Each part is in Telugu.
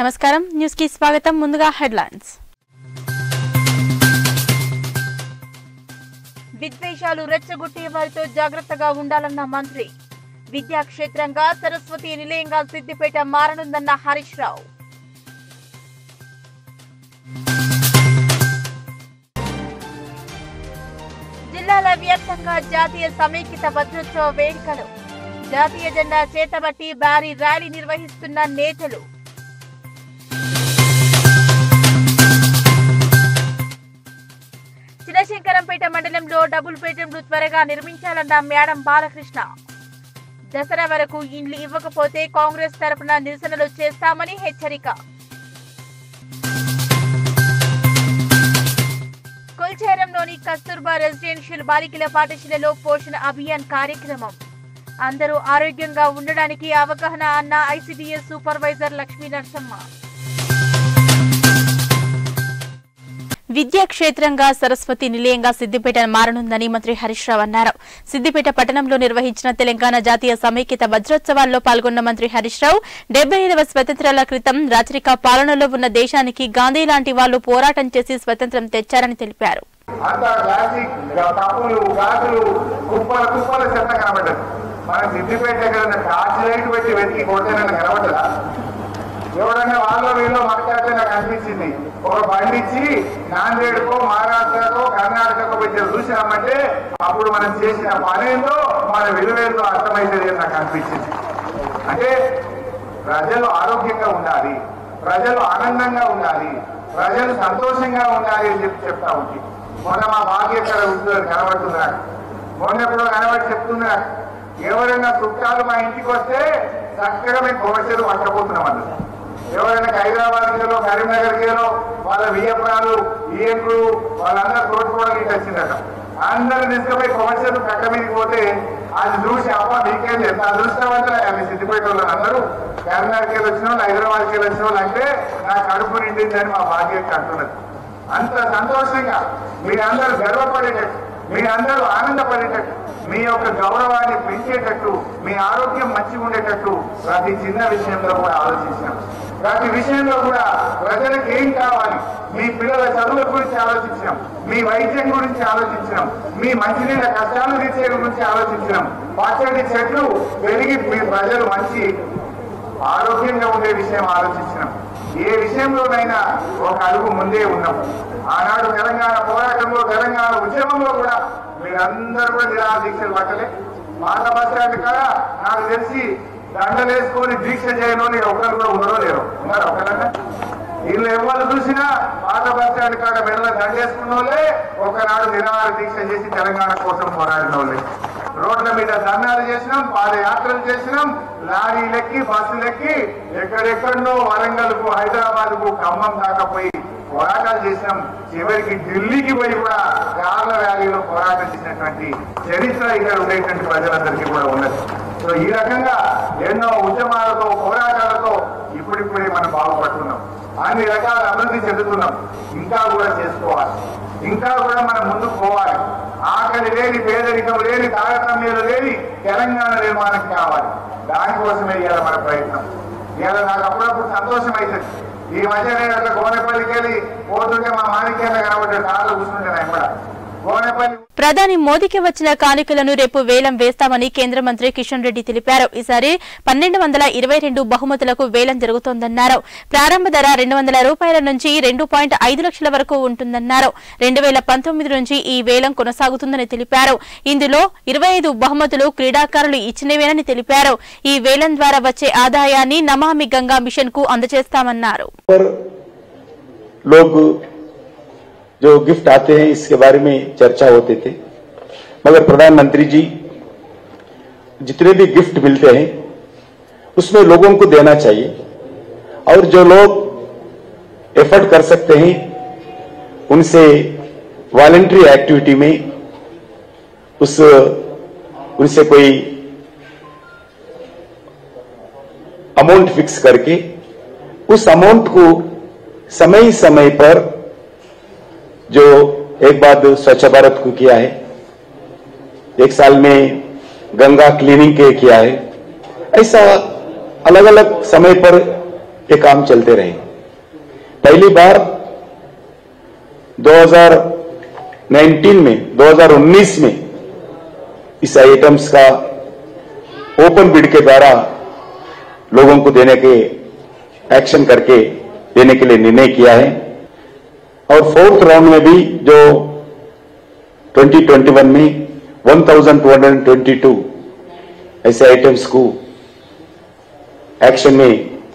నమస్కారం న్యూస్ కి స్వాగతం ముందుగా హెడ్లైన్స్ విద్వేషాలు రెచ్చగొట్టే వారితో జాగ్రత్తగా ఉండాలన్న మంత్రి విద్యా క్షేత్రంగా సరస్వతి నిలయంగా సిద్దిపేట మారనుందన్న హరీష్ రావు జిల్లాల వ్యాప్తంగా జాతీయ సమైక్యత భద్రోత్సవ వేడుకలు జాతీయ జెండా చేతబట్టి భారీ ర్యాలీ నిర్వహిస్తున్న నేతలు చినశంకరంపేట మండలంలో డబుల్ బెడ్రూమ్లు త్వరగా నిర్మించాలన్న మేడం బాలకృష్ణ దసరా వరకు ఇండ్లు ఇవ్వకపోతే కాంగ్రెస్ తరపున నిరసనలు చేస్తామని హెచ్చరిక కుల్చేరంలోని కస్తూర్బా రెసిడెన్షియల్ బాలికల పాఠశాలలో పోషణ అభియాన్ కార్యక్రమం అందరూ ఆరోగ్యంగా ఉండడానికి అవగాహన అన్న ఐసిడిఎస్ సూపర్వైజర్ లక్ష్మీ నరసమ్మ విద్యా క్షేత్రంగా సరస్వతి నిలయంగా సిద్దిపేట మారనుందని మంత్రి హరీష్ రావు అన్నారు సిద్దిపేట పట్టణంలో నిర్వహించిన తెలంగాణ జాతీయ సమైక్యత వజ్రోత్సవాల్లో పాల్గొన్న మంత్రి హరీష్ రావు డెబ్బై ఐదవ స్వతంత్రాల క్రితం రాచరిక పాలనలో ఉన్న దేశానికి గాంధీ లాంటి వాళ్లు పోరాటం చేసి స్వతంత్రం తెచ్చారని తెలిపారు అంత ప్లాస్టిక్ కప్పులు గాజులు కుప్పల కుప్పల చెత్త కనబడ్డది మన సిద్దిపేట దగ్గర ఉన్న టార్చ్ లైట్ పెట్టి వెతికి కొడితే నాకు కనబడ్డదా ఎవడన్నా వాళ్ళు వీళ్ళు మాట్లాడితే నాకు అనిపించింది ఒక బండి ఇచ్చి నాందేడ్కో మహారాష్ట్రకో కర్ణాటకకో పెట్టి చూసామంటే అప్పుడు మనం చేసిన పనేందో మన విలువేందో అర్థమైతుంది అని నాకు అనిపించింది అంటే ప్రజలు ఆరోగ్యంగా ఉండాలి ప్రజలు ఆనందంగా ఉండాలి ప్రజలు సంతోషంగా ఉండాలి అని చెప్పి చెప్తా ఉంది మొన్న మా భాగ్యకర ఉద్యోగులు కనబడుతున్నారు మొన్న ఎప్పుడో కనబడి చెప్తున్నారు ఎవరైనా చుట్టాలు మా ఇంటికి వస్తే చక్కగా మేము కోర్చలు పట్టబోతున్నాం అన్నారు ఎవరైనా హైదరాబాద్ గేలో కరీంనగర్ గేలో వాళ్ళ వియ్యపురాలు ఈఎంకులు వాళ్ళందరూ తోడుకోవడానికి ఇటు వచ్చిందట అందరూ తీసుకుపోయి కొమర్షియల్ కట్ట మీదకి పోతే అది చూసి అప్ప మీకేం ఎంత అదృష్టవంతులు ఆమె సిద్దిపేట వాళ్ళు అందరూ కరీంనగర్కి వెళ్ళి వచ్చిన వాళ్ళు హైదరాబాద్కి వెళ్ళి వచ్చిన వాళ్ళు అంటే నా కడుపు నిండిందని మా భాగ్యం అంటున్నది అంత సంతోషంగా మీరందరూ గర్వపడేటట్టు మీరందరూ ఆనందపడేటట్టు మీ యొక్క గౌరవాన్ని పెంచేటట్టు మీ ఆరోగ్యం మంచిగా ఉండేటట్టు ప్రతి చిన్న విషయంలో కూడా ఆలోచించాం ప్రతి విషయంలో కూడా ప్రజలకు ఏం కావాలి మీ పిల్లల చదువుల గురించి ఆలోచించాం మీ వైద్యం గురించి ఆలోచించాం మీ మంచినీళ్ళ కష్టాలు తీర్చే గురించి ఆలోచించాం పచ్చడి చెట్లు పెరిగి మీ ప్రజలు మంచి ఆరోగ్యంగా ఉండే విషయం ఆలోచించినాం ఏ విషయంలోనైనా ఒక అడుగు ముందే ఉన్నాం ఆనాడు తెలంగాణ పోరాటంలో తెలంగాణ ఉద్యమంలో కూడా మీరందరూ కూడా నిరాహార దీక్షలు పట్టలే పాత బస్ స్టాండ్ కాడ నాకు తెలిసి దండలేసుకొని దీక్ష చేయని ఒకరు కూడా ఉన్నారో లేరు ఉన్నారు ఒకరన్నా వీళ్ళు ఎవరు చూసినా పాత బస్ స్టాండ్ కాడ మెడల దండేసుకున్న వాళ్ళే ఒకనాడు నిరాహార దీక్ష చేసి తెలంగాణ కోసం పోరాడిన వాళ్ళే రోడ్ల మీద ధర్నాలు చేసినాం పాదయాత్రలు చేసినాం లారీలెక్కి బస్సులెక్కి ఎక్కడెక్కడనో వరంగల్ కు హైదరాబాద్ కు ఖమ్మం దాకా పోయి పోరాటాలు చేసినాం చివరికి ఢిల్లీకి పోయి కూడా కార్ల ర్యాలీలో పోరాటం చేసినటువంటి చరిత్ర ఇక్కడ ఉండేటువంటి ప్రజలందరికీ కూడా ఉన్నది సో ఈ రకంగా ఎన్నో ఉద్యమాలతో పోరాటాలతో ఇప్పుడిప్పుడే మనం బాగుపడుతున్నాం అన్ని రకాల అభివృద్ధి చెందుతున్నాం ఇంకా కూడా చేసుకోవాలి ఇంకా కూడా మనం ముందుకు పోవాలి ఆకలి లేని పేదరికం లేని తారతమ్యాలు లేని తెలంగాణ నిర్మాణం కావాలి దానికోసమే ఇవాళ మన ప్రయత్నం ఇవాళ నాకు అప్పుడప్పుడు సంతోషం అవుతుంది ఈ మధ్య నేను అట్లా గోనెపల్లికి వెళ్ళి పోతుంటే మా మాణిక్యాన్ని కనబడ్డ కార్లు కూర్చుంటే నేను కూడా గోనెపల్లి ప్రధాని మోదీకి వచ్చిన కానుకలను రేపు వేలం వేస్తామని కేంద్ర మంత్రి కిషన్ రెడ్డి తెలిపారు ఈసారి పన్నెండు వందల ఇరవై రెండు బహుమతులకు వేలం జరుగుతోందన్నారు ప్రారంభ ధర రెండు వందల రూపాయల నుంచి రెండు పాయింట్ ఐదు లక్షల వరకు ఉంటుందన్నారు రెండు వేల పంతొమ్మిది నుంచి ఈ వేలం కొనసాగుతుందని తెలిపారు ఇందులో ఇరవై ఐదు బహుమతులు క్రీడాకారులు ఇచ్చినవేనని తెలిపారు ఈ వేలం ద్వారా వచ్చే ఆదాయాన్ని నమామి గంగా మిషన్ కు అందజేస్తామన్నారు पर लोग जो गिफ्ट आते हैं इसके बारे में चर्चा होते थे मगर प्रधानमंत्री जी जितने भी गिफ्ट मिलते हैं उसमें लोगों को देना चाहिए और जो लोग एफर्ट कर सकते हैं उनसे वॉलेंट्री एक्टिविटी में उस उनसे कोई अमाउंट फिक्स करके उस अमाउंट को समय समय पर जो एक बात स्वच्छ भारत को किया है एक साल में गंगा क्लीनिंग के किया है ऐसा अलग अलग समय पर ये काम चलते रहे पहली बार 2019 में 2019 में इस आइटम्स का ओपन बिड के द्वारा लोगों को देने के एक्शन करके देने के लिए निर्णय किया है और फोर्थ राउंड में भी जो 2021 में 1222 ऐसे आइटम्स को एक्शन में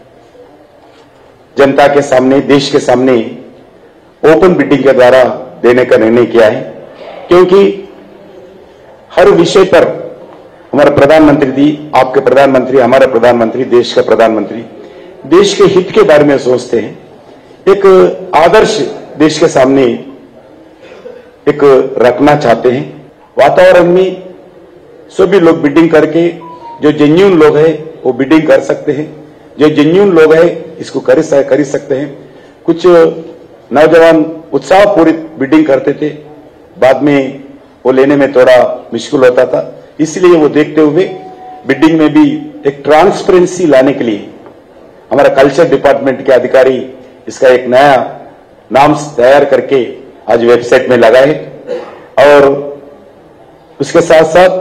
जनता के सामने देश के सामने ओपन बिडिंग के द्वारा देने का निर्णय किया है क्योंकि हर विषय पर हमारा प्रधानमंत्री जी आपके प्रधानमंत्री हमारा प्रधानमंत्री देश का प्रधानमंत्री देश के हित के बारे में सोचते हैं एक आदर्श देश के सामने एक रखना चाहते हैं वातावरण में सभी लोग बिडिंग करके जो जेन्यून लोग हैं वो बिडिंग कर सकते हैं जो जेन्यून लोग हैं इसको कर कर सकते हैं कुछ नौजवान उत्साहपूरित बिडिंग करते थे बाद में वो लेने में थोड़ा मुश्किल होता था इसलिए वो देखते हुए बिडिंग में भी एक ट्रांसपेरेंसी लाने के लिए हमारा कल्चर डिपार्टमेंट के अधिकारी इसका एक नया नाम तैयार करके आज वेबसाइट में लगाए और उसके साथ साथ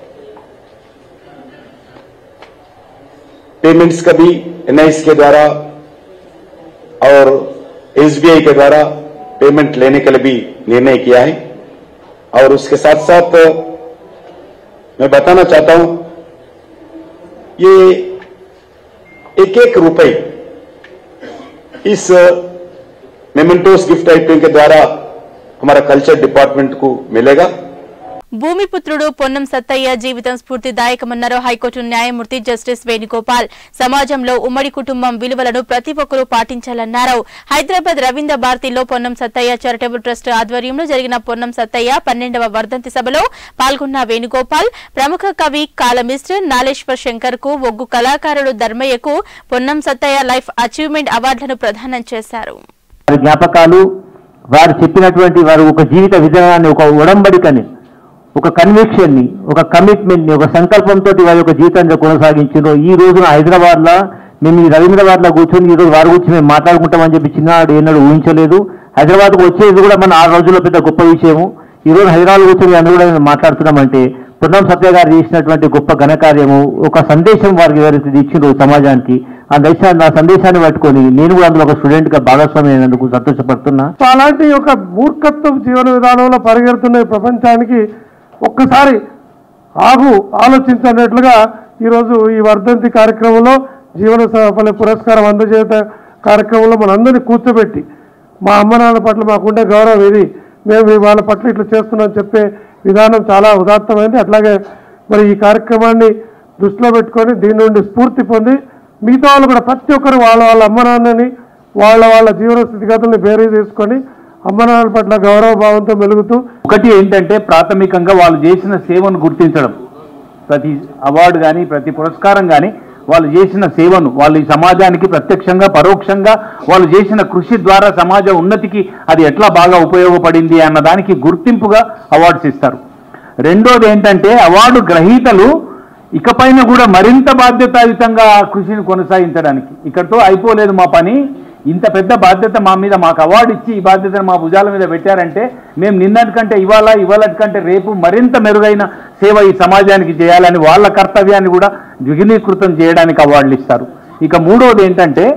पेमेंट्स का भी एनआईसी के द्वारा और एसबीआई के द्वारा पेमेंट लेने के लिए भी निर्णय किया है और उसके साथ साथ मैं बताना चाहता हूं ये एक एक रुपए इस मेमेंटोस गिफ्ट आइटम के द्वारा हमारा कल्चर डिपार्टमेंट को मिलेगा భూమిపుత్రుడు పొన్నం సత్తయ్య జీవితం స్ఫూర్తిదాయకమన్నారు హైకోర్టు న్యాయమూర్తి జస్టిస్ వేణుగోపాల్ సమాజంలో ఉమ్మడి కుటుంబం విలువలను ప్రతి ఒక్కరూ పాటించాలన్నారు హైదరాబాద్ రవీంద్ర భారతిలో పొన్నం సత్తయ్య చారిటబుల్ ట్రస్ట్ ఆధ్వర్యంలో జరిగిన పొన్నం సత్తయ్య పన్నెండవ వర్ధంతి సభలో పాల్గొన్న వేణుగోపాల్ ప్రముఖ కవి కాలమిస్ట్ నాలేశ్వర్ శంకర్ కు ఒగ్గు కళాకారుడు ధర్మయ్యకు పొన్నం సత్తయ్య లైఫ్ అచీవ్మెంట్ అవార్డులను ప్రదానం చేశారు వారి జ్ఞాపకాలు వారు చెప్పినటువంటి వారు ఒక జీవిత విధానాన్ని ఒక ఉడంబడికని ఒక కన్విక్షన్ ని ఒక కమిట్మెంట్ ని ఒక సంకల్పంతో వారి యొక్క జీవితాన్ని కొనసాగించారు ఈ రోజున హైదరాబాద్ లో మేము ఈ రవీంద్రబాద్ లో కూర్చొని ఈ రోజు వారి గురించి మేము మాట్లాడుకుంటామని చెప్పి చిన్ననాడు ఏనాడు ఊహించలేదు హైదరాబాద్కు వచ్చేది కూడా మన ఆరు రోజుల్లో పెద్ద గొప్ప విషయము ఈ రోజు హైదరాబాద్ కూర్చొని అందరూ కూడా మేము మాట్లాడుతున్నామంటే పున్నం సత్య గారు చేసినటువంటి గొప్ప ఘనకార్యము ఒక సందేశం వారికి ఎవరైతే ఇచ్చిండ్రు సమాజానికి ఆ దేశాన్ని ఆ సందేశాన్ని పట్టుకొని నేను కూడా అందులో ఒక స్టూడెంట్ గా భాగస్వామి అయినందుకు సంతోషపడుతున్నా సో అలాంటి ఒక మూర్ఖత్వ జీవన విధానంలో పరిగెడుతున్న ఈ ప్రపంచానికి ఒక్కసారి ఆగు ఆలోచించనట్లుగా ఈరోజు ఈ వర్ధంతి కార్యక్రమంలో జీవన సఫల పురస్కారం అందజేత కార్యక్రమంలో మనందరినీ కూర్చోబెట్టి మా అమ్మ నాన్న పట్ల మాకుండే గౌరవం ఇది మేము వాళ్ళ పట్ల ఇట్లా చేస్తున్నాం చెప్పే విధానం చాలా ఉదాత్తమైంది అట్లాగే మరి ఈ కార్యక్రమాన్ని దృష్టిలో పెట్టుకొని దీని నుండి స్ఫూర్తి పొంది మిగతా వాళ్ళు కూడా ప్రతి ఒక్కరు వాళ్ళ వాళ్ళ అమ్మ నాన్నని వాళ్ళ వాళ్ళ జీవన స్థితిగతుల్ని బేరీ చేసుకొని అమ్మ నాన్నల పట్ల గౌరవ భావంతో మెలుగుతూ ఒకటి ఏంటంటే ప్రాథమికంగా వాళ్ళు చేసిన సేవను గుర్తించడం ప్రతి అవార్డు కానీ ప్రతి పురస్కారం కానీ వాళ్ళు చేసిన సేవను వాళ్ళు ఈ సమాజానికి ప్రత్యక్షంగా పరోక్షంగా వాళ్ళు చేసిన కృషి ద్వారా సమాజ ఉన్నతికి అది ఎట్లా బాగా ఉపయోగపడింది అన్న దానికి గుర్తింపుగా అవార్డ్స్ ఇస్తారు రెండోది ఏంటంటే అవార్డు గ్రహీతలు ఇకపైన కూడా మరింత బాధ్యతాయుతంగా ఆ కృషిని కొనసాగించడానికి ఇక్కడితో అయిపోలేదు మా పని ఇంత పెద్ద బాధ్యత మా మీద మాకు అవార్డు ఇచ్చి ఈ బాధ్యతను మా భుజాల మీద పెట్టారంటే మేము నిన్నటి కంటే ఇవాళ ఇవాళటి కంటే రేపు మరింత మెరుగైన సేవ ఈ సమాజానికి చేయాలని వాళ్ళ కర్తవ్యాన్ని కూడా ద్విగుణీకృతం చేయడానికి అవార్డులు ఇస్తారు ఇక మూడవది ఏంటంటే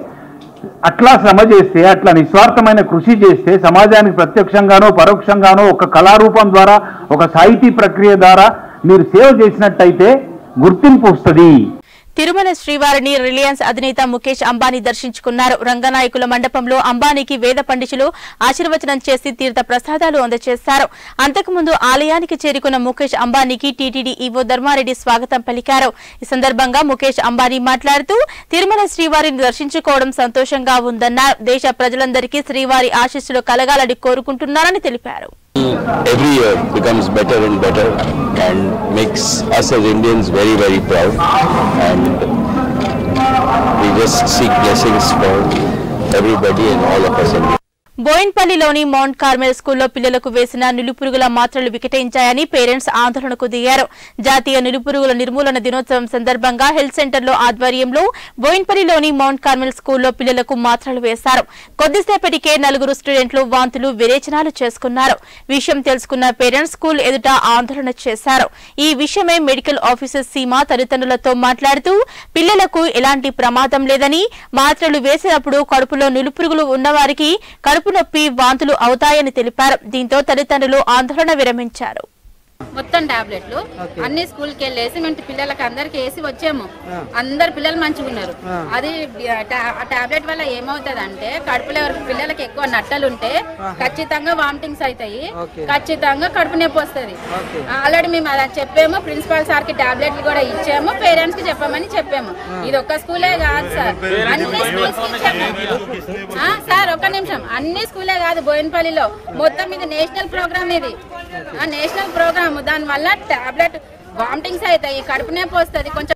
అట్లా శ్రమ చేస్తే అట్లా నిస్వార్థమైన కృషి చేస్తే సమాజానికి ప్రత్యక్షంగానో పరోక్షంగానో ఒక కళారూపం ద్వారా ఒక సాహితీ ప్రక్రియ ద్వారా మీరు సేవ చేసినట్టయితే గుర్తింపు వస్తుంది తిరుమల శ్రీవారిని రిలయన్స్ అధినేత ముఖేష్ అంబానీ దర్శించుకున్నారు రంగనాయకుల మండపంలో అంబానీకి వేద పండితులు ఆశీర్వచనం చేసి తీర్థ ప్రసాదాలు అందజేశారు అంతకుముందు ఆలయానికి చేరుకున్న ముఖేష్ అంబానీకి టీటీడీ ఈవో ధర్మారెడ్డి స్వాగతం పలికారు ఈ సందర్భంగా ముఖేష్ అంబానీ మాట్లాడుతూ తిరుమల శ్రీవారిని దర్శించుకోవడం సంతోషంగా ఉందన్నారు దేశ ప్రజలందరికీ శ్రీవారి ఆశీస్సులు కలగాలని కోరుకుంటున్నారని తెలిపారు every year becomes better and better and makes us as Indians very, very proud. And we just seek blessings for everybody and all of us. in బోయిన్పల్లిలోని మౌంట్ కార్మెల్ స్కూల్లో పిల్లలకు వేసిన నులిపురుగుల మాత్రలు వికటించాయని పేరెంట్స్ ఆందోళనకు దిగారు జాతీయ నులిపురుగుల నిర్మూలన దినోత్సవం సందర్భంగా హెల్త్ సెంటర్లో ఆధ్వర్యంలో బోయిన్పల్లిలోని మౌంట్ కార్మెల్ స్కూల్లో పిల్లలకు మాత్రలు వేశారు కొద్దిసేపటికే నలుగురు స్టూడెంట్లు వాంతులు విరేచనాలు చేసుకున్నారు విషయం తెలుసుకున్న పేరెంట్స్ స్కూల్ ఎదుట ఆందోళన చేశారు ఈ విషయమై మెడికల్ ఆఫీసర్ సీమ తల్లిదండ్రులతో మాట్లాడుతూ పిల్లలకు ఎలాంటి ప్రమాదం లేదని మాత్రలు వేసినప్పుడు కడుపులో నులిపురుగులు ఉన్నవారికి కడుపు నొప్పి వాంతులు అవుతాయని తెలిపారు దీంతో తల్లిదండ్రులు ఆందోళన విరమించారు మొత్తం టాబ్లెట్లు అన్ని స్కూల్కి వెళ్ళేసి మేము పిల్లలకి అందరికి వేసి వచ్చాము అందరు పిల్లలు మంచిగా ఉన్నారు అది టా- ఆ టాబ్లెట్ వల్ల ఏమవుతుంది అంటే కడుపులో ఎవరికి పిల్లలకి ఎక్కువ నట్టలు ఉంటే ఖచ్చితంగా వామిటింగ్స్ అవుతాయి ఖచ్చితంగా కడుపు నొప్పి వస్తుంది ఆల్రెడీ మేము అలా చెప్పాము ప్రిన్సిపాల్ సార్ కి టాబ్లెట్లు కూడా ఇచ్చాము పేరెంట్స్ కి చెప్పామని చెప్పాము ఇది ఒక్క స్కూలే కాదు సార్ అన్ని స్కూల్స్ ఇచ్చాము ఆ, సార్ ఒక్క నిమిషం అన్ని స్కూలే కాదు బోయినపల్లిలో మొత్తం ఇది నేషనల్ ప్రోగ్రామ్ ఇది ఆ, నేషనల్ ప్రోగ్రామ్ దాని వల్ల టాబ్లెట్ వామిటింగ్స్ అవుతాయి కడుపు నొప్పి వస్తుంది కొంచెం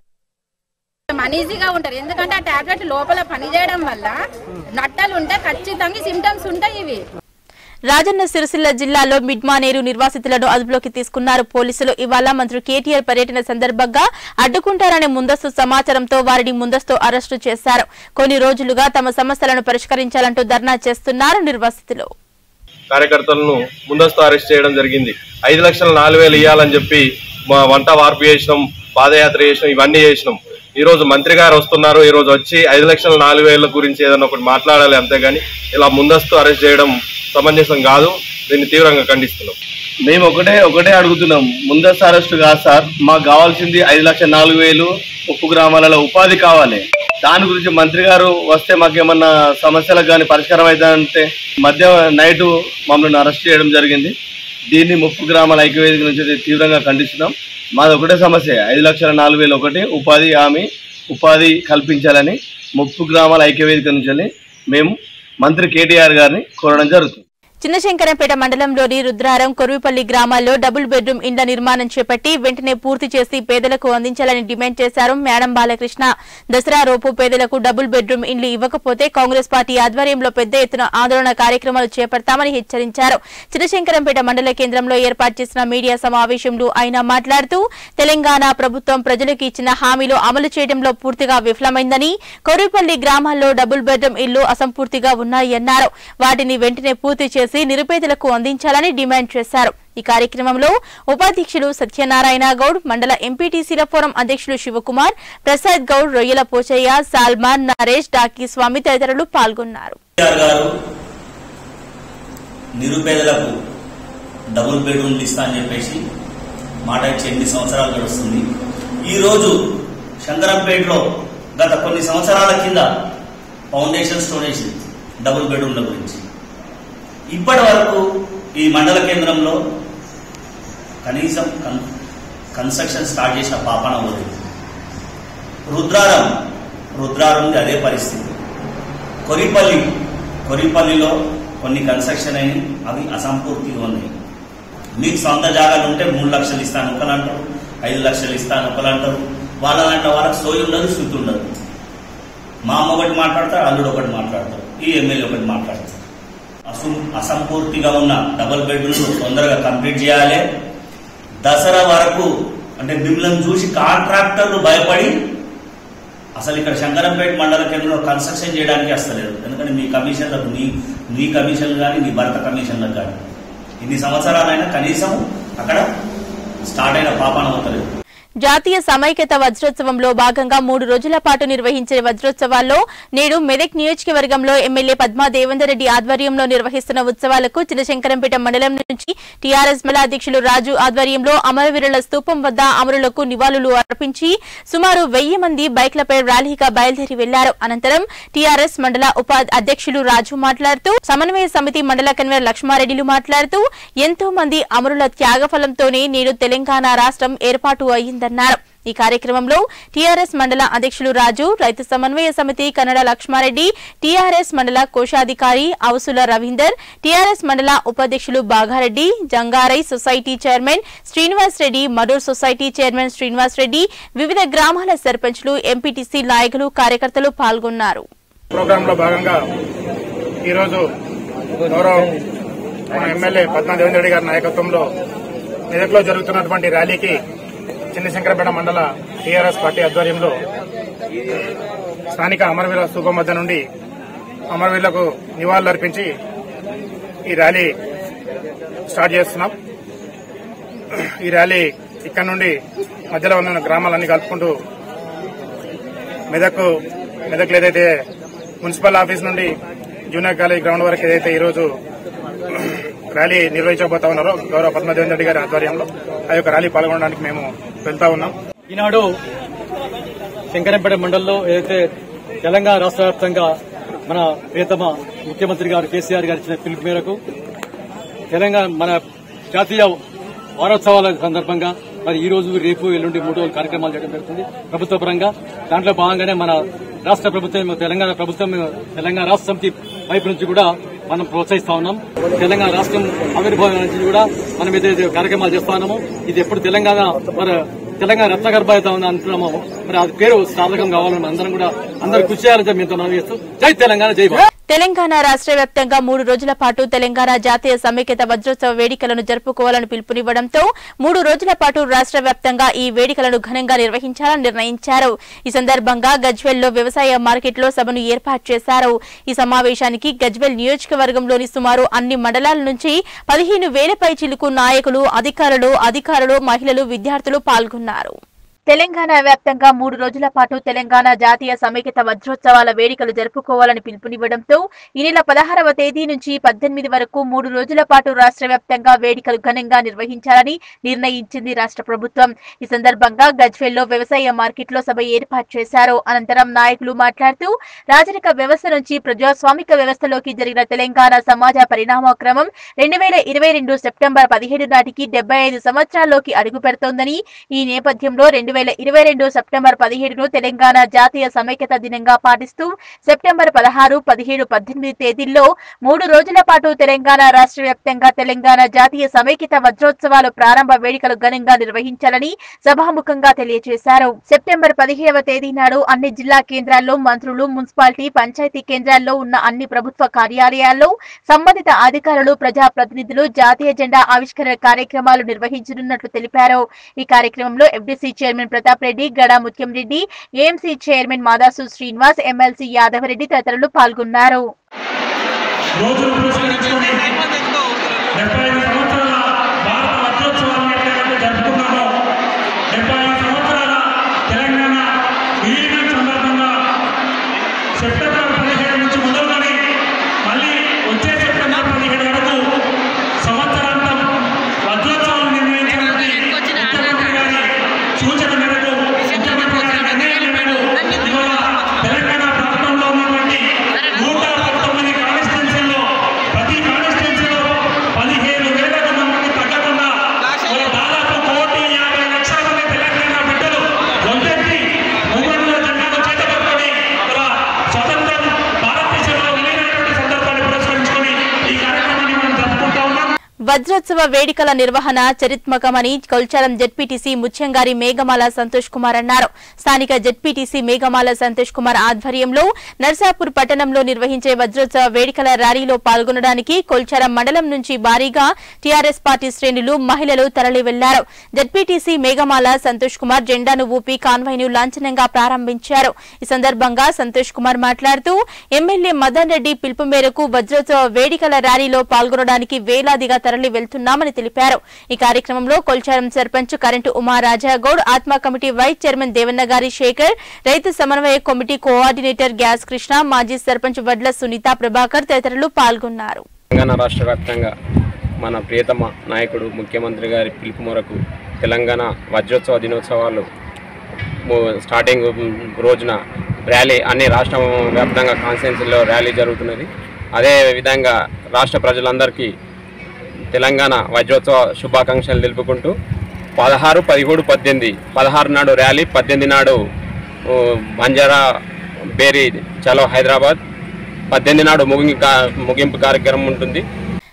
అనీజీగా ఉంటారు ఎందుకంటే ఆ టాబ్లెట్ లోపల పని చేయడం వల్ల నట్టలు ఉంటే ఖచ్చితంగా సిమ్టమ్స్ ఉంటాయి ఇవి రాజన్న సిరిసిల్ల జిల్లాలో మిడ్మానేరు నిర్వాసితులను అదుపులోకి తీసుకున్నారు పోలీసులు ఇవాళ మంత్రి కేటీఆర్ పర్యటన సందర్భంగా అడ్డుకుంటారనే ముందస్తు సమాచారంతో వారిని ముందస్తు అరెస్టు చేశారు కొన్ని రోజులుగా తమ సమస్యలను పరిష్కరించాలంటూ ధర్నా చేస్తున్నారు నిర్వాసితులు కార్యకర్తలను ముందస్తు అరెస్ట్ చేయడం జరిగింది ఐదు లక్షల నాలుగు వేలు ఇవ్వాలని చెప్పి మా వంట వార్పు చేసినాం పాదయాత్ర చేసినాం ఇవన్నీ చేసినాం ఈ రోజు మంత్రి గారు వస్తున్నారు ఈ రోజు వచ్చి ఐదు లక్షల నాలుగు వేల గురించి ఏదైనా ఒకటి మాట్లాడాలి అంతేగాని ఇలా ముందస్తు అరెస్ట్ చేయడం సమంజసం కాదు దీన్ని తీవ్రంగా ఖండిస్తున్నాం మేము ఒకటే ఒకటే అడుగుతున్నాం ముందస్తు అరెస్టు కాదు సార్ మాకు కావాల్సింది ఐదు లక్షల నాలుగు వేలు ఉప్పు గ్రామాలలో ఉపాధి కావాలి దాని గురించి మంత్రి గారు వస్తే మాకు ఏమన్నా సమస్యలకు కానీ పరిష్కారం అవుతుందంటే మధ్య నైటు మమ్మల్ని అరెస్ట్ చేయడం జరిగింది దీన్ని ముప్పు గ్రామాల ఐక్యవేదిక నుంచి తీవ్రంగా ఖండిస్తున్నాం మాది ఒకటే సమస్య ఐదు లక్షల నాలుగు వేలు ఒకటి ఉపాధి హామీ ఉపాధి కల్పించాలని ముప్పు గ్రామాల ఐక్యవేదిక నుంచి మేము మంత్రి కేటీఆర్ గారిని కోరడం జరుగుతుంది చిన్నశంకరంపేట మండలంలోని రుద్రారం కొరువిపల్లి గ్రామాల్లో డబుల్ బెడ్రూమ్ ఇండ్ల నిర్మాణం చేపట్టి వెంటనే పూర్తి చేసి పేదలకు అందించాలని డిమాండ్ చేశారు మేడం బాలకృష్ణ దసరా రోపు పేదలకు డబుల్ బెడ్రూమ్ ఇండ్లు ఇవ్వకపోతే కాంగ్రెస్ పార్టీ ఆధ్వర్యంలో పెద్ద ఎత్తున ఆందోళన కార్యక్రమాలు చేపడతామని హెచ్చరించారు చిన్నశంకరంపేట మండల కేంద్రంలో ఏర్పాటు చేసిన మీడియా సమావేశంలో ఆయన మాట్లాడుతూ తెలంగాణ ప్రభుత్వం ప్రజలకు ఇచ్చిన హామీలు అమలు చేయడంలో పూర్తిగా విఫలమైందని కొరువిపల్లి గ్రామాల్లో డబుల్ బెడ్రూమ్ ఇళ్లు అసంపూర్తిగా ఉన్నాయన్నారు వాటిని వెంటనే పూర్తి చేసి నిరుపేదలకు అందించాలని డిమాండ్ చేశారు ఈ కార్యక్రమంలో ఉపాధ్యక్షులు సత్యనారాయణ గౌడ్ మండల ఎంపీటీసీల ఫోరం అధ్యక్షులు శివకుమార్ ప్రసాద్ గౌడ్ రొయ్యల పోచయ్య సాల్మాన్ నరేష్ డాకీ స్వామి తదితరులు పాల్గొన్నారు కేసీఆర్ గారు నిరుపేదలకు డబుల్ బెడ్రూమ్లు ఇస్తా అని చెప్పేసి మాట ఇచ్చి ఎనిమిది సంవత్సరాలు గడుస్తుంది ఈరోజు శంకరంపేటలో గత కొన్ని సంవత్సరాల కింద ఫౌండేషన్ స్టోనేషన్ డబుల్ బెడ్రూమ్ల గురించి ఇప్పటి వరకు ఈ మండల కేంద్రంలో కనీసం కన్- కన్స్ట్రక్షన్ స్టార్ట్ చేసిన పాపన పోలేదు రుద్రారం రుద్రారంది అదే పరిస్థితి కొరిపల్లి కొరిపల్లిలో కొన్ని కన్స్ట్రక్షన్ అయినాయి అవి అసంపూర్తిగా ఉన్నాయి మీకు సొంత జాగాలు ఉంటే మూడు లక్షలు ఇస్తాను ఒకరు అంటారు ఐదు లక్షలు ఇస్తాను ఒకరు అంటారు వాళ్ళ దాంట్లో వాళ్ళకి సోయి ఉండదు శుద్ధి ఉండదు మా అమ్మ ఒకటి మాట్లాడతారు అల్లుడు ఒకటి మాట్లాడతారు ఈ ఎమ్మెల్యే ఒకటి మాట్లాడతారు అసు అసంపూర్తిగా ఉన్న డబుల్ బెడ్రూమ్ తొందరగా కంప్లీట్ చేయాలి దసరా వరకు అంటే మిమ్మల్ని చూసి కాంట్రాక్టర్లు భయపడి అసలు ఇక్కడ శంకరంపేట మండల కేంద్రంలో కన్స్ట్రక్షన్ చేయడానికి వస్తలేదు ఎందుకంటే మీ కమిషన్లకు మీ మీ కమిషన్లు కానీ మీ భర్త కమిషన్లకు కానీ ఇన్ని సంవత్సరాలైనా కనీసం అక్కడ స్టార్ట్ అయిన పాపాన అవుతలేదు జాతీయ సమైక్యత వజ్రోత్సవంలో భాగంగా మూడు రోజుల పాటు నిర్వహించే వజ్రోత్సవాల్లో నేడు మెదక్ నియోజకవర్గంలో ఎమ్మెల్యే పద్మా దేవేందర్ రెడ్డి ఆధ్వర్యంలో నిర్వహిస్తున్న ఉత్సవాలకు చిన్నశంకరంపేట మండలం నుంచి టీఆర్ఎస్ మల అధ్యక్షులు రాజు ఆధ్వర్యంలో అమరవీరుల స్తూపం వద్ద అమరులకు నివాళులు అర్పించి సుమారు వెయ్యి మంది బైక్లపై ర్యాలీగా బయలుదేరి వెళ్లారు అనంతరం టీఆర్ఎస్ మండల ఉప అధ్యక్షులు రాజు మాట్లాడుతూ సమన్వయ సమితి మండల కన్వీనర్ లక్ష్మారెడ్డిలు మాట్లాడుతూ ఎంతో మంది అమరుల త్యాగఫలంతోనే నేడు తెలంగాణ రాష్ట్రం ఏర్పాటు అయిందన్నారు ఈ కార్యక్రమంలో టీఆర్ఎస్ మండల అధ్యక్షులు రాజు రైతు సమన్వయ సమితి కన్నడ లక్ష్మారెడ్డి టీఆర్ఎస్ మండల కోశాధికారి అవసుల రవీందర్ టీఆర్ఎస్ మండల ఉపాధ్యక్షులు Bagareddy Jangarai society chairman Srinivas Reddy Maroor society chairman Srinivas Reddy వివిధ గ్రామాల సర్పంచ్లు ఎంపీటీసీ నాయకులు కార్యకర్తలు పాల్గొన్నారు ప్రోగ్రాంలో భాగంగా ఈరోజు గౌరవం మన ఎమ్మెల్యే పద్మా దేవేంద్ర రెడ్డి గారి నాయకత్వంలో మెదక్లో జరుగుతున్నటువంటి ర్యాలీకి చిన్నశంకరపేట మండల టీఆర్ఎస్ పార్టీ ఆధ్వర్యంలో స్థానిక అమరవీర స్థూపం వద్ద నుండి అమరవీరులకు నివాళులర్పించి ఈ ర్యాలీ స్టార్ట్ చేస్తున్నాం ఈ ర్యాలీ ఇక్కడ నుండి మధ్యలో ఉన్న గ్రామాలన్నీ కలుపుకుంటూ మెదక్ మెదక్లో ఏదైతే మున్సిపల్ ఆఫీస్ నుండి జూనియర్ కాలేజ్ గ్రౌండ్ వరకు ఏదైతే ఈరోజు ర్యాలీ నిర్వహించబోతా ఉన్నారో గౌరవ పద్మదేవన్ రెడ్డి గారి ఆధ్వర్యంలో ఆ యొక్క ర్యాలీ పాల్గొనడానికి మేము వెళ్తా ఉన్నాం ఈనాడు శంకరంపేట మండలంలో ఏదైతే తెలంగాణ రాష్ట్ర వ్యాప్తంగా మన ప్రియతమ ముఖ్యమంత్రి గారు కేసీఆర్ గారు ఇచ్చిన పిలుపు మేరకు తెలంగాణ మన జాతీయ వారోత్సవాల సందర్భంగా మరి ఈ రోజు రేపు ఎల్లుండి మూడు రోజులు కార్యక్రమాలు చేయడం జరుగుతుంది ప్రభుత్వ పరంగా దాంట్లో భాగంగానే మన రాష్ట్ర ప్రభుత్వం తెలంగాణ ప్రభుత్వం తెలంగాణ రాష్ట్ర సమితి వైపు నుంచి కూడా మనం ప్రోత్సహిస్తా ఉన్నాం తెలంగాణ రాష్ట్రం ఆవిర్భావం నుంచి కూడా మనం ఏదైతే కార్యక్రమాలు చేస్తా ఉన్నామో ఇది ఎప్పుడు తెలంగాణ మరి తెలంగాణ రత్నగర్భాయిత ఉంది అంటున్నామో మరి అది పేరు సాధకం కావాలని అందరం కూడా అందరూ కృషి చేయాలని చెప్పి మీతో మనం చేస్తూ జై తెలంగాణ జై భారత్. తెలంగాణ రాష్ట్ర వ్యాప్తంగా మూడు రోజుల పాటు తెలంగాణ జాతీయ సమైక్యత వజ్రోత్సవ వేడుకలను జరుపుకోవాలని పిలుపునివ్వడంతో మూడు రోజుల పాటు రాష్ట్ర వ్యాప్తంగా ఈ వేడుకలను ఘనంగా నిర్వహించాలని నిర్ణయించారు ఈ సందర్భంగా గజ్వెల్లో వ్యవసాయ మార్కెట్లో సభను ఏర్పాటు చేశారు ఈ సమావేశానికి గజ్వెల్ నియోజకవర్గంలోని సుమారు అన్ని మండలాల నుంచి పదిహేను వేలపై చిలుకు నాయకులు అధికారులు అధికారులు మహిళలు విద్యార్థులు పాల్గొన్నారు తెలంగాణ వ్యాప్తంగా మూడు రోజుల పాటు తెలంగాణ జాతీయ సమైక్యత వజ్రోత్సవాల వేడుకలు జరుపుకోవాలని పిలుపునివ్వడంతో ఈ నెల పదహారవ తేదీ నుంచి పద్దెనిమిది వరకు మూడు రోజుల పాటు రాష్ట్ర వ్యాప్తంగా వేడుకలు ఘనంగా నిర్వహించాలని నిర్ణయించింది రాష్ట్ర ప్రభుత్వం ఈ సందర్భంగా గజ్వేల్లో వ్యవసాయ మార్కెట్లో సభ ఏర్పాటు చేశారు అనంతరం నాయకులు మాట్లాడుతూ రాజరిక వ్యవస్థ నుంచి ప్రజాస్వామిక వ్యవస్థలోకి జరిగిన తెలంగాణ సమాజ పరిణామక్రమం రెండు వేల ఇరవై రెండు సెప్టెంబర్ పదిహేడు నాటికి డెబ్బై ఐదు సంవత్సరాల్లోకి అడుగు పెడుతోందని ఈ నేపథ్యంలో రెండు వేల ఇరవై రెండు సెప్టెంబర్ పదిహేడును తెలంగాణ జాతీయ సమైక్యత దినంగా పాటిస్తూ సెప్టెంబర్ పదహారు పదిహేడు పద్దెనిమిది తేదీల్లో మూడు రోజుల పాటు తెలంగాణ రాష్ట్ర వ్యాప్తంగా తెలంగాణ జాతీయ సమైక్యత వజ్రోత్సవాలు ప్రారంభ వేడుకలు ఘనంగా నిర్వహించాలని సభాముఖంగా తెలియజేశారు సెప్టెంబర్ పదిహేడవ తేదీ నాడు అన్ని జిల్లా కేంద్రాల్లో మంత్రులు మున్సిపాలిటీ పంచాయతీ కేంద్రాల్లో ఉన్న అన్ని ప్రభుత్వ కార్యాలయాల్లో సంబంధిత అధికారులు ప్రజాప్రతినిధులు జాతీయ జెండా ఆవిష్కరణ కార్యక్రమాలు నిర్వహించనున్నట్లు తెలిపారు ఈ కార్యక్రమంలో FDC chairman Pratap Reddy Gada Mutyam Reddy AMC chairman Madasu Srinivas MLC Yadav Reddy తదితరులు పాల్గొన్నారు రోజును పురస్కరించుకొని డెబ్బై ఐదు సంవత్సరాల భారత వజ్రోత్సవాలను ఎట్లయితే జరుపుకున్నామో డెబ్బై ఐదు సంవత్సరాల తెలంగాణ విలీనం సందర్భంగా సెప్టెంబర్ పదిహేడు నుంచి మొదలుకొని మళ్ళీ వచ్చే సెప్టెంబర్ పదిహేడు వరకు సంవత్సరాంతం వజ్రోత్సవాలు నిర్వహించడానికి ముఖ్యమంత్రి గారి సూచన మేరకు ముఖ్యమంత్రి గారి నిర్ణయం మేరకు ఇవాళ తెలంగాణ ప్రాంతంలో ఉన్నటువంటి నూట పంతొమ్మిది కాన్స్టిట్యున్సీల్లో ప్రతి కాన్స్టిట్యున్సీలో పదిహేను వేలకు మందికి తగ్గకుండా ఒక దాదాపు కోటి యాభై లక్షల మంది తెలంగాణ బిడ్డలు ఒంటెత్తి మూగంలో జెండాను చేతపట్టుకొని ఇలా స్వతంత్రం భారతదేశంలో విలీనమైనటువంటి సందర్భాన్ని పురస్కరించుకొని ఈ కార్యక్రమాన్ని మనం జరుపుకుంటా ఉన్నాం వజ్రోత్సవ వేడుకల నిర్వహణ చరిత్మకమని కొల్చారం జెడ్పీటీసీ ముత్యంగారి మేఘమాల సంతోష్ కుమార్ అన్నారు స్థానిక జెడ్పీటీసీ మేఘమాల సంతోష్ కుమార్ ఆధ్వర్యంలో నర్సాపూర్ పట్టణంలో నిర్వహించే వజ్రోత్సవ వేడుకల ర్యాలీలో పాల్గొనడానికి కొల్చారం మండలం నుంచి భారీగా టీఆర్ఎస్ పార్టీ శ్రేణులు మహిళలు తరలి వెళ్లారు జెడ్పీటీసీ మేఘమాల సంతోష్ కుమార్ జెండాను ఊపి కాన్వాయ్ ను లాంఛనంగా ప్రారంభించారు ఈ సందర్భంగా సంతోష్ కుమార్ మాట్లాడుతూ ఎమ్మెల్యే మదన్ రెడ్డి పిలుపు మేరకు వజ్రోత్సవ వేడుకల ర్యాలీలో పాల్గొనడానికి వేలాదిగా తరలి వెళ్తున్నామని తెలిపారు ఈ కార్యక్రమంలో కొల్చారం సర్పంచ్ కరెంటు ఉమా రాజాగౌడ్ ఆత్మ committee vice chairman Devannagari Shekar రైతు సమన్వయ కమిటీ కోఆర్డినేటర్ గ్యాస్ కృష్ణ మాజీ సర్పంచ్ వడ్ల సునీత ప్రభాకర్ తదితరులు పాల్గొన్నారు తెలంగాణ రాష్ట్ర వ్యాప్తంగా మన ప్రియతమ నాయకుడు ముఖ్యమంత్రి గారి పిలుపు మేరకు తెలంగాణ వజ్రోత్సవ దినోత్సవాలు ము- స్టార్టింగ్ రోజున ర్యాలీ అన్ని రాష్ట్ర వ్యాప్తంగా కాన్స్టిట్యున్సీలో ర్యాలీ జరుగుతున్నది అదే విధంగా రాష్ట్ర ప్రజలందరికీ తెలంగాణ వజ్రోత్సవ శుభాకాంక్షలు తెలుపుకుంటూ పదహారు పదిహేడు పద్దెనిమిది పదహారు నాడు ర్యాలీ పద్దెనిమిది నాడు ఊ, బంజారా బేరీ చలో హైదరాబాద్ పద్దెనిమిది నాడు ముగింపు కా- ముగింపు కార్యక్రమం ఉంటుంది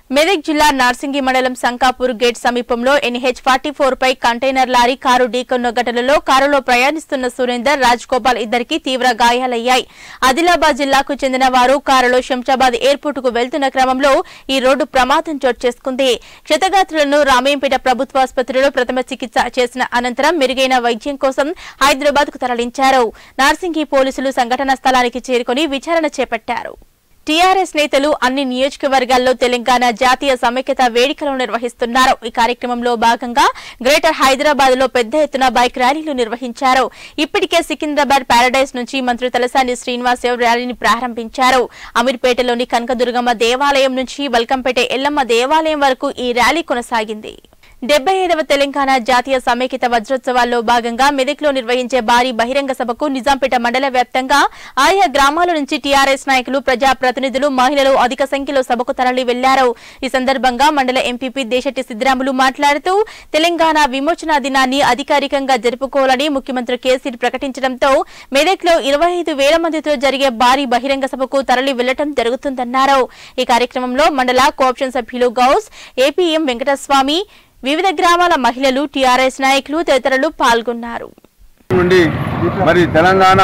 మెదక్ జిల్లా నార్సింగి మండలం సంకాపూర్ గేట్ సమీపంలో ఎన్హెచ్ ఫార్టీ ఫోర్ పై కంటైనర్ లారీ కారు ఢీకొన్న ఘటనలో కారులో ప్రయాణిస్తున్న సురేందర్ రాజ్ గోపాల్ ఇద్దరికి తీవ్ర గాయాలయ్యాయి ఆదిలాబాద్ జిల్లాకు చెందిన వారు కారులో శంషాబాద్ ఎయిర్పోర్ట్ కు వెళ్తున్న క్రమంలో ఈ రోడ్డు ప్రమాదం చోటు చేసుకుంది క్షతగాత్రులను రామేంపేట ప్రభుత్వ ఆసుపత్రిలో ప్రథమ చికిత్స చేసిన అనంతరం మెరుగైన వైద్యం కోసం హైదరాబాద్ కు తరలించారు నార్సింగి పోలీసులు సంఘటనా స్థలానికి చేరుకుని విచారణ చేపట్టారు టీఆర్ఎస్ నేతలు అన్ని నియోజకవర్గాల్లో తెలంగాణ జాతీయ సమైక్యత వేడుకలు నిర్వహిస్తున్నారు ఈ కార్యక్రమంలో భాగంగా గ్రేటర్ హైదరాబాద్ లో పెద్ద ఎత్తున బైక్ ర్యాలీలు నిర్వహించారు ఇప్పటికే సికింద్రాబాద్ పారడైజ్ నుంచి మంత్రి తలసాని శ్రీనివాస్ యాదవ్ ర్యాలీని ప్రారంభించారు అమీర్పేటలోని కనకదుర్గమ్మ దేవాలయం నుంచి బల్కంపేట ఎల్లమ్మ దేవాలయం వరకు ఈ ర్యాలీ కొనసాగింది డెబ్బై ఐదవ తెలంగాణ జాతీయ సమైక్యత వజ్రోత్సవాల్లో భాగంగా మెదక్లో నిర్వహించే భారీ బహిరంగ సభకు నిజాంపేట మండల వ్యాప్తంగా ఆయా గ్రామాల నుంచి టీఆర్ఎస్ నాయకులు ప్రజాప్రతినిధులు మహిళలు అధిక సంఖ్యలో సభకు తరలి వెళ్లారు ఈ సందర్భంగా మండల ఎంపీపీ దేశటి సిద్దిరాములు మాట్లాడుతూ తెలంగాణ విమోచన దినాన్ని అధికారికంగా జరుపుకోవాలని ముఖ్యమంత్రి కేసీఆర్ ప్రకటించడంతో మెదక్లో ఇరవై ఐదు వేల మందితో జరిగే భారీ బహిరంగ సభకు తరలి వెళ్లడం జరుగుతుందన్నారు ఈ కార్యక్రమంలో మండల కోఆప్షన్ సభ్యులు గౌస్ ఏపీఎం వెంకటస్వామి వివిధ గ్రామాల మహిళలు టీఆర్ఎస్ నాయకులు తదితరులు పాల్గొన్నారు నుండి మరి తెలంగాణ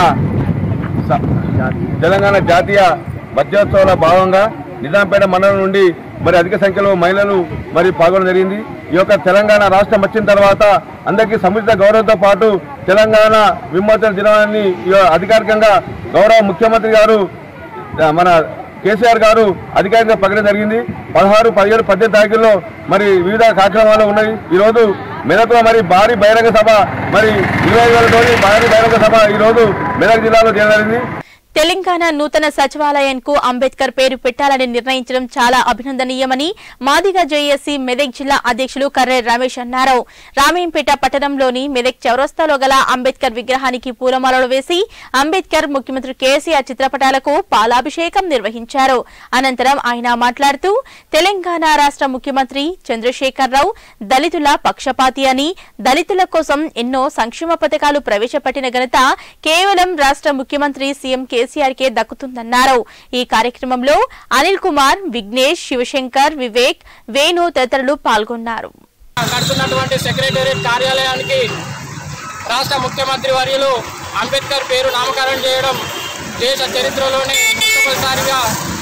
స- తెలంగాణ జాతీయ వజ్రోత్సవాల భాగంగా నిజాంపేట మండలం నుండి మరి అధిక సంఖ్యలో మహిళలు మరి పాల్గొనడం జరిగింది ఈ యొక్క తెలంగాణ రాష్ట్రం వచ్చిన తర్వాత అందరికీ సముచిత గౌరవంతో పాటు తెలంగాణ విమోచన దినాన్ని ఈ అధికారికంగా గౌరవ ముఖ్యమంత్రి గారు ఆ, మన కేసీఆర్ గారు అధికారికంగా ప్రకటన జరిగింది పదహారు పదిహేడు పద్దెనిమిది తారీఖుల్లో మరి వివిధ కార్యక్రమాలు ఉన్నాయి ఈరోజు మెదక్లో మరి భారీ బహిరంగ సభ మరి ఇరవై వేలతోని భారీ బహిరంగ సభ ఈరోజు మెదక్ జిల్లాలో జరిగింది తెలంగాణ నూతన సచివాలయంకు అంబేద్కర్ పేరు పెట్టాలని నిర్ణయించడం చాలా అభినందనీయమని మాదిగ జేఏసీ మెదక్ జిల్లా అధ్యక్షులు కర్రె రమేష్ అన్నారు రామేంపేట పట్టణంలోని మెదక్ చౌరస్తాలో గల అంబేద్కర్ విగ్రహానికి పూలమాలలు వేసి అంబేద్కర్ ముఖ్యమంత్రి కేసీఆర్ చిత్రపటాలకు పాలాభిషేకం నిర్వహించారు అనంతరం ఆయన మాట్లాడుతూ తెలంగాణ రాష్ట్ర ముఖ్యమంత్రి చంద్రశేఖరరావు దళితుల పక్షపాతి అని దళితుల కోసం ఎన్నో సంక్షేమ పథకాలు ప్రవేశపెట్టిన ఘనత కేవలం రాష్ట్ర ముఖ్యమంత్రి సీఎం కేసీఆర్ కే దక్కుతుందన్నారు ఈ కార్యక్రమంలో అనిల్ కుమార్ విఘ్నేష్ శివశంకర్ వివేక్ వేణు తదితరులు పాల్గొన్నారు కడుతున్నటువంటి సెక్రటేరియట్ కార్యాలయానికి రాష్ట్ర ముఖ్యమంత్రి వర్యులు అంబేద్కర్ పేరు నామకరణం చేయడం దేశ చరిత్రలోనే మొట్టమొదటిసారిగా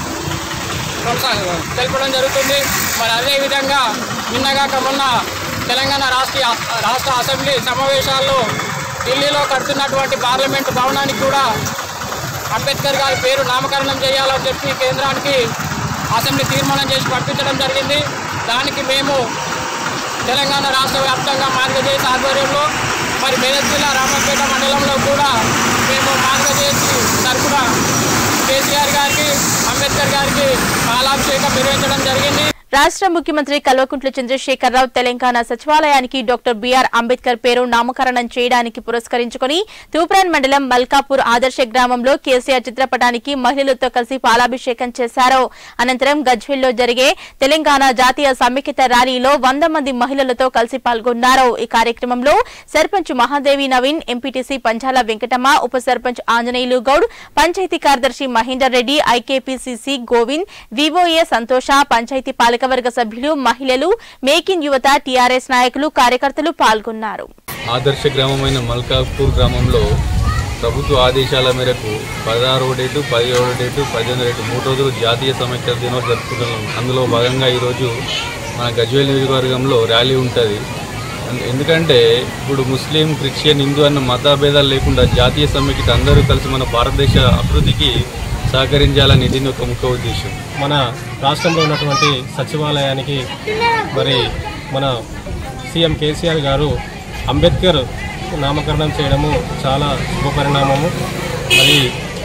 కొనసా- తెలపడం జరుగుతుంది మరి అదేవిధంగా నిన్నగాక మొన్న తెలంగాణ రాష్ట్ర రాష్ట్ర అసెంబ్లీ సమావేశాల్లో ఢిల్లీలో కడుతున్నటువంటి పార్లమెంటు భవనానికి కూడా అంబేద్కర్ గారి పేరు నామకరణం చేయాలని చెప్పి కేంద్రానికి అసెంబ్లీ తీర్మానం చేసి పంపించడం జరిగింది దానికి మేము తెలంగాణ రాష్ట్ర వ్యాప్తంగా మార్గజేసి ఆధ్వర్యంలో మరి మెదక్ జిల్లా రామపేట మండలంలో కూడా మేము మార్గజేసి తరఫున కేసీఆర్ గారికి అంబేద్కర్ గారికి పాలాభిషేకం నిర్వహించడం జరిగింది రాష్ట్ర ముఖ్యమంత్రి కల్వకుంట్ల చంద్రశేఖరరావు తెలంగాణ సచివాలయానికి డాక్టర్ బిఆర్ అంబేద్కర్ పేరు నామకరణం చేయడానికి పురస్కరించుకుని తూప్రాన్ మండలం మల్కాపూర్ ఆదర్శ గ్రామంలో కేసీఆర్ చిత్రపటానికి మహిళలతో కలిసి పాలాభిషేకం చేశారు అనంతరం గజ్వెల్లో జరిగే తెలంగాణ జాతీయ సమైక్యత ర్యాలీలో వంద మంది మహిళలతో కలిసి పాల్గొన్నారు ఈ కార్యక్రమంలో సర్పంచ్ మహాదేవి నవీన్ ఎంపీటీసీ పంచాల వెంకటమ్మ ఉప సర్పంచ్ ఆంజనేయులు గౌడ్ పంచాయతీ కార్యదర్శి మహేందర్ రెడ్డి ఐకేపీసీసీ గోవింద్ వివోఏ సంతోష పంచాయతీ పాలకవర్గ సభ్యులు మహిళలు మేక్ ఇన్ యువత టీఆర్ఎస్ నాయకులు కార్యకర్తలు పాల్గొన్నారు ఆదర్శ గ్రామమైన మల్కాపూర్ గ్రామంలో ప్రభుత్వ ఆదేశాల మేరకు పదహారవ డేటు పదిహేడవ డేటు పద్దెనిమిది డేటు మూడు రోజులు జాతీయ సమైక్య దినోత్సవం జరుపుకుంటున్నాం అందులో భాగంగా ఈరోజు మన గజ్వేల్ నియోజకవర్గంలో ర్యాలీ ఉంటుంది అండ్ ఎందుకంటే ఇప్పుడు ముస్లిం క్రిస్టియన్ హిందూ అన్న మతభేదాలు లేకుండా జాతీయ సమైక్యత అందరూ కలిసి మన భారతదేశ అభివృద్ధికి సహకరించాలని దీని ఒక ముఖ్య ఉద్దేశం మన రాష్ట్రంలో ఉన్నటువంటి సచివాలయానికి మరి మన సీఎం కేసీఆర్ గారు అంబేద్కర్ నామకరణం చేయడము చాలా శుభపరిణామము మరి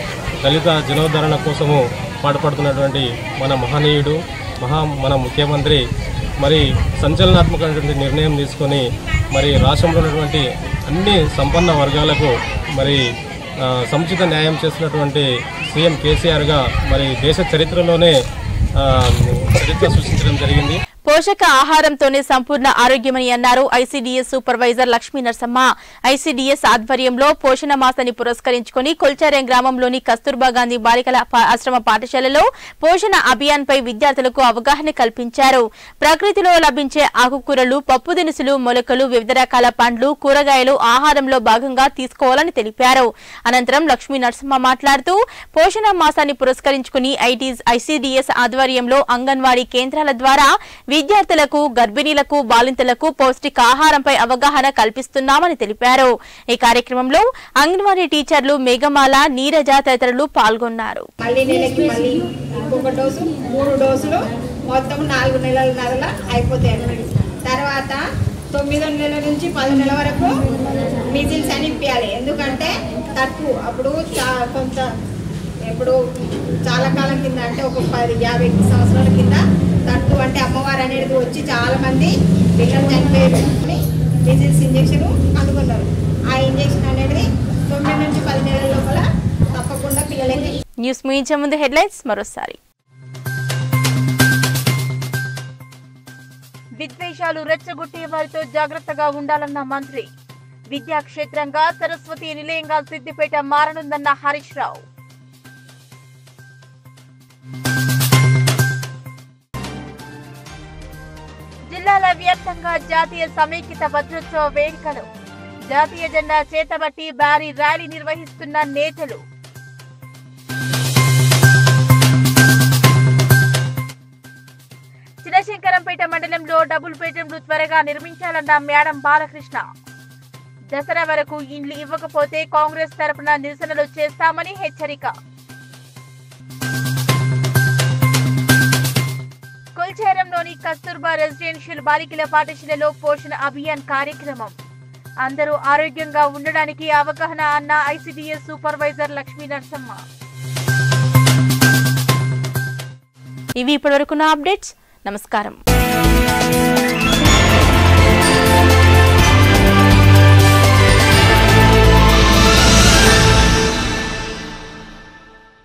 దళిత జనోద్ధరణ కోసము పాటుపడుతున్నటువంటి మన మహనీయుడు మహా మన ముఖ్యమంత్రి మరి సంచలనాత్మకమైనటువంటి నిర్ణయం తీసుకొని మరి రాష్ట్రంలో ఉన్నటువంటి అన్ని సంపన్న వర్గాలకు మరి ఆ, సముచిత న్యాయం చేస్తున్నటువంటి సీఎం కేసీఆర్గా మరి దేశ చరిత్రలోనే ఆ, చరిత్ర సృష్టించడం జరిగింది పోషక ఆహారంతోనే సంపూర్ణ ఆరోగ్యమని అన్నారు ICDS supervisor Lakshmi Narasamma ICDS ఆధ్వర్యంలో పోషణ మాసాన్ని పురస్కరించుకుని కొల్చారం గ్రామంలోని కస్తూర్బా గాంధీ బాలికల పా- ఆశ్రమ పాఠశాలలో పోషణ అభియాన్ పై విద్యార్థులకు అవగాహన కల్పించారు ప్రకృతిలో లభించే ఆకుకూరలు పప్పు దినుసులు మొలకలు వివిధ రకాల పండ్లు కూరగాయలు ఆహారంలో భాగంగా తీసుకోవాలని తెలిపారు అనంతరం లక్ష్మీ నరసింహ మాట్లాడుతూ పోషణ మాసాన్ని పురస్కరించుకుని ఐటీ ఐసీడీఎస్ ఆధ్వర్యంలో అంగన్వాడీ కేంద్రాల ద్వారా విద్యార్థులకు గర్భిణీలకు బాలింతలకు పౌష్టికాహారంపై అవగాహన కల్పిస్తున్నామని తెలిపారు ఈ కార్యక్రమంలో అంగన్వాడీ టీచర్లు మేఘమాల నీరజ తదితరులు పాల్గొన్నారు మళ్ళీ నెలకి మళ్ళీ ఇంకొక డోసు మూడు డోసులు మొత్తం నాలుగు నెలల నెలల అయిపోతాయి అన్నమాట తర్వాత తొమ్మిదో నెల నుంచి పది నెలల వరకు మిజిల్స్ అని ఇప్పించాలి ఎందుకంటే తక్కువ అప్పుడు చా- కొంత ఇప్పుడు చాలా కాలం కింద అంటే ఒక పది యాభై సంవత్సరాల కింద తట్టు అంటే అమ్మవారు అనేది వచ్చి చాలా మంది పిల్లలు చనిపోయారు మిజిల్స్ ఇంజక్షన్ కనుగొన్నారు ఆ ఇంజక్షన్ అనేది తొమ్మిది నుంచి పది నెలల లోపల తప్పకుండా పిల్లలకి న్యూస్ ముగించే ముందు హెడ్లైన్స్ మరోసారి విద్వేషాలు రెచ్చగొట్టే వారితో జాగ్రత్తగా ఉండాలన్న మంత్రి విద్యా క్షేత్రంగా సరస్వతి నిలయంగా సిద్దిపేట మారనుందన్న హరీష్ రావు జిల్లాల వ్యాప్తంగా జాతీయ సమైక్యత భద్రోత్సవ వేడుకలు జాతీయ జెండా చేతబట్టి భారీ ర్యాలీ నిర్వహిస్తున్న నేతలు చినశంకరంపేట మండలంలో డబుల్ బెడ్రూమ్లు త్వరగా నిర్మించాలన్న మేడం బాలకృష్ణ దసరా వరకు ఇండ్లు ఇవ్వకపోతే కాంగ్రెస్ తరపున నిరసనలు చేస్తామని హెచ్చరిక కుల్చేరంలోని కస్తూర్బా రెసిడెన్షియల్ బాలికల పాఠశాలలో పోషణ అభియాన్ కార్యక్రమం అందరూ ఆరోగ్యంగా ఉండడానికి అవగాహన అన్న ఐసిడిఎస్ సూపర్వైజర్ లక్ష్మీ నరసమ్మ ఇవి ఇప్పటివరకున్న అప్డేట్స్ నమస్కారం